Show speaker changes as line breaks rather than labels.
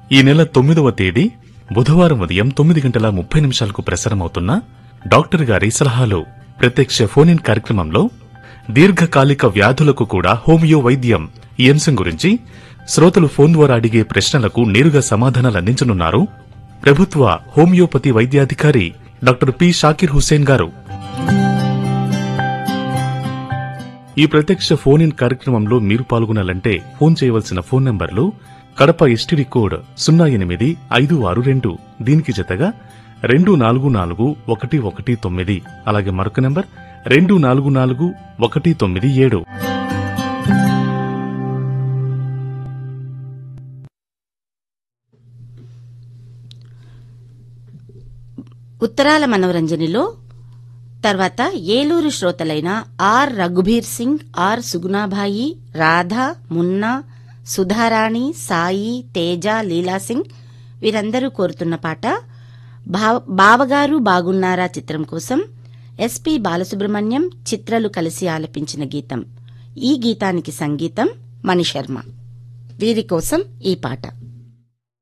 ఈ నెల తొమ్మిదవ తేదీ బుధవారం ఉదయం తొమ్మిది గంటల ముప్పై నిమిషాలకు ప్రసారమవుతున్న డాక్టర్ గారి సలహాలు ప్రత్యక్ష ఫోన్ ఇన్ కార్యక్రమంలో దీర్ఘకాలిక వ్యాధులకు కూడా హోమియో వైద్యం ఈ అంశం గురించి శ్రోతలు ఫోన్ ద్వారా అడిగే ప్రశ్నలకు నేరుగా సమాధానాలు అందించనున్నారు ప్రభుత్వ హోమియోపతి వైద్యాధికారి డాక్టర్ పి షాకిర్ హుస్సేన్ గారు ఈ ప్రత్యక్ష ఫోన్ ఇన్ కార్యక్రమంలో మీరు పాల్గొనాలంటే ఫోన్ చేయవలసిన ఫోన్ నంబర్లు కడప ఎస్టీడీ కోడ్ సున్నా ఎనిమిది ఐదు ఆరు రెండు దీనికి జతగా రెండు నాలుగు నాలుగు ఒకటి ఒకటి తొమ్మిది అలాగే మరొక నంబర్ రెండు నాలుగు నాలుగు ఒకటి తొమ్మిది ఏడు
ఉత్తరాల మనోరంజనిలో తర్వాత ఏలూరు శ్రోతలైన ఆర్ రఘుబీర్ సింగ్ ఆర్ సుగుణాభాయి రాధా మున్నా సుధారాణి సాయి తేజ లీలా సింగ్ వీరందరూ కోరుతున్న పాట భావ- బావగారు బాగున్నారా చిత్రం కోసం ఎస్పి బాలసుబ్రహ్మణ్యం చిత్రలు కలిసి ఆలపించిన గీతం ఈ గీతానికి సంగీతం మణిశర్మ వీరి కోసం ఈ పాట